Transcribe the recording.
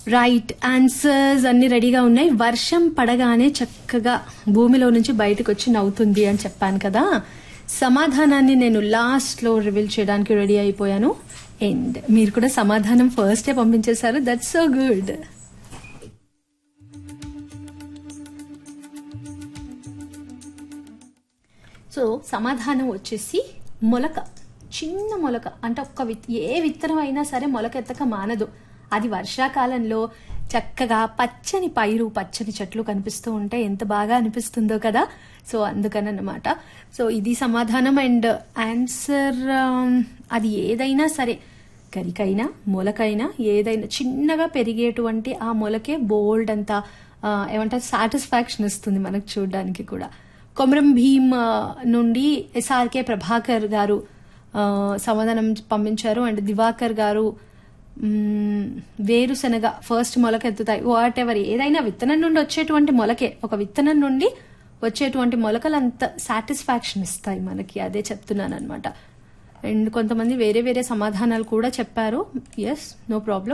right answers అన్ని రెడీగా ఉన్నాయి వర్షం పడగానే చక్కగా భూమిలో నుంచి బయటకు వచ్చి నవ్వుతుంది అని చెప్పాను కదా సమాధానాన్ని నేను లాస్ట్ లో రివీల్ చేయడానికి రెడీ అయిపోయాను అండ్ మీరు కూడా సమాధానం ఫస్టే పంపించేశారు దట్స్ సో గుడ్ సో సమాధానం వచ్చేసి మొలక చిన్న మొలక అంటే ఒక్క విత్ ఏ విత్తనం అయినా సరే మొలక ఎత్తక మానదు అది వర్షాకాలంలో చక్కగా పచ్చని పైరు పచ్చని చెట్లు కనిపిస్తూ ఉంటే ఎంత బాగా అనిపిస్తుందో కదా సో అందుకనమాట సో ఇది సమాధానం అండ్ ఆన్సర్ అది ఏదైనా సరే గరికైనా మొలకైనా ఏదైనా చిన్నగా పెరిగేటువంటి ఆ మొలకే బోల్డ్ అంత ఆ, ఏమంటారు సాటిస్ఫాక్షన్ ఇస్తుంది మనకు చూడడానికి కూడా కొమరం భీమ్ ఆ, నుండి ఎస్ఆర్కే ప్రభాకర్ గారు ఆ, సమాధానం పంపించారు అండ్ దివాకర్ గారు మ్మ్, వేరుశనగ ఫస్ట్ మొలక ఎత్తుతాయి వాట్ ఎవర్ ఏదైనా విత్తనం నుండి వచ్చేటువంటి మొలకే ఒక విత్తనం నుండి వచ్చేటువంటి మొలకలు అంత సాటిస్ఫాక్షన్ ఇస్తాయి మనకి అదే చెప్తున్నాను అనమాట అండ్ కొంతమంది వేరే వేరే సమాధానాలు కూడా చెప్పారు ఎస్ నో ప్రాబ్లం